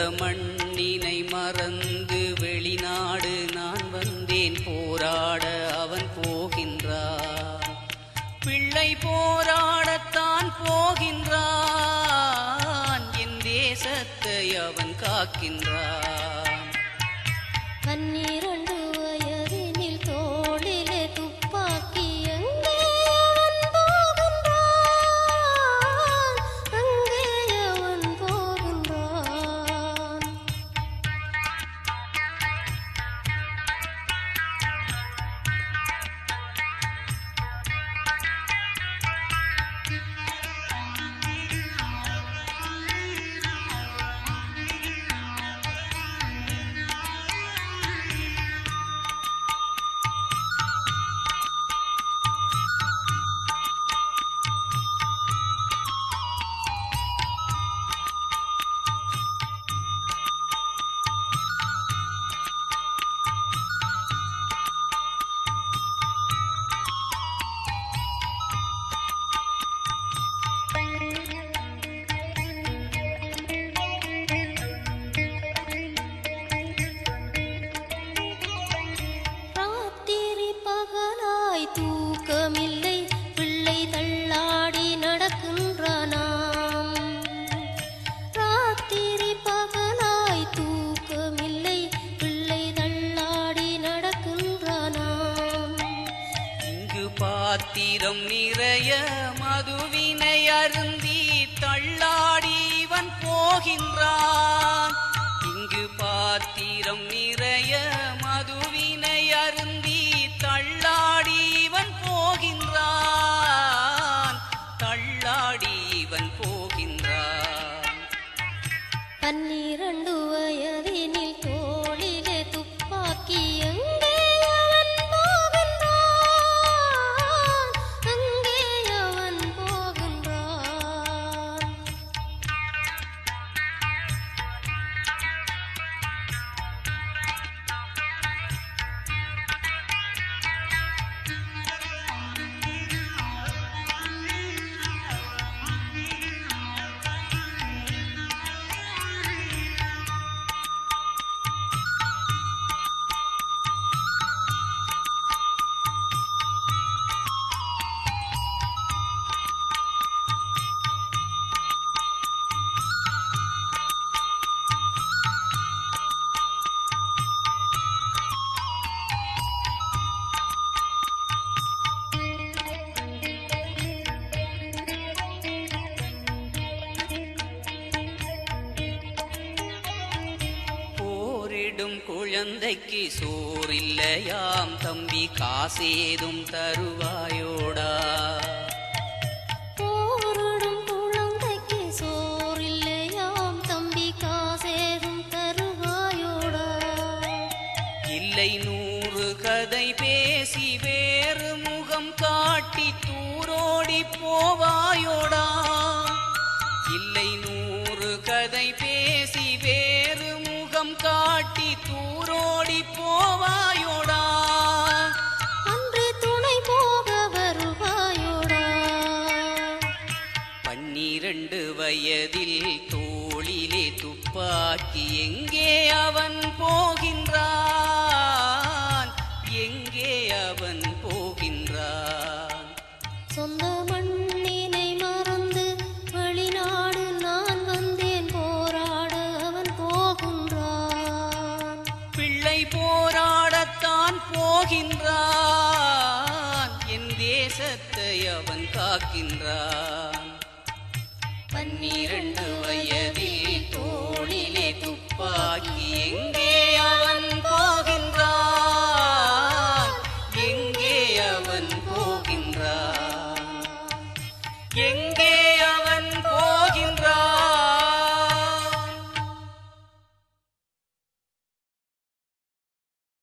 மண்ணினை மறந்து வெளிநாடு நான் வந்தேன் போராட அவன் போகின்றான் பிள்ளை போராடத்தான் போகின்றான் என் தேசத்தை அவன் காக்கின்றான் பன்னிரண்டு வயதினில் தோளிலே துப்பாக்கி எங்கே அவன் போகின்றான் அங்கே அவன் போகின்றான் ராத்திரி பகலாய் தூக்கமில்லை பிள்ளை தள்ளாடி நடக்கின்றானாம் ராத்திரி பகலாய் தூக்கமில்லை பிள்ளை தள்ளாடி நடக்கின்றானாம் இங்கு பாத்திரம் நிறைய மதுவினை அருந்தி தள்ளாடி இவன் போகின்றான் இங்கு பாத்திரம் நிறைய மதுவினை அருந்தி தள்ளாடி இவன் போகின்றான் தள்ளாடி இவன் போகின்றான் பன்னிரண்டு வயதினில் தோளிலே துப்பாக்கி எங்கே அவன் போகின்றான் அங்கே அவன் போகின்றான் போரிடும் குழந்தைக்கு சோறில்லையாம் தம்பி காசேதும் தருவாயோடா போரிடும் குழந்தைக்கு சோறில்லையாம் தம்பி காசேதும் தருவாயோடா இல்லை நூறு கதை பேசி வேறு முகம் காட்டி தூரோடி போவாயோடா இல்லை நூறு கதை பேசி வேறு முகம் காட்டி தூரோடி போவாயோடா அன்று துணை போக வருவாயோடா பன்னிரண்டு வயதில் தோளிலே துப்பாக்கி எங்கே அவன் போகின்றான் எங்கே அவன் போகின்றான் சொந்த மண்ணினை மறந்து வெளிநாடு நான் வந்தேன் போராட அவன் போகின்றான் பிள்ளை போராடத்தான் போகின்றான் என் தேசத்தை அவன் காக்கின்றான் பன்னிரண்டு வயதில் தோளிலே துப்பாக்கி எங்கே அவன் போகின்றான் எங்கே அவன் போகின்றான் எங்கே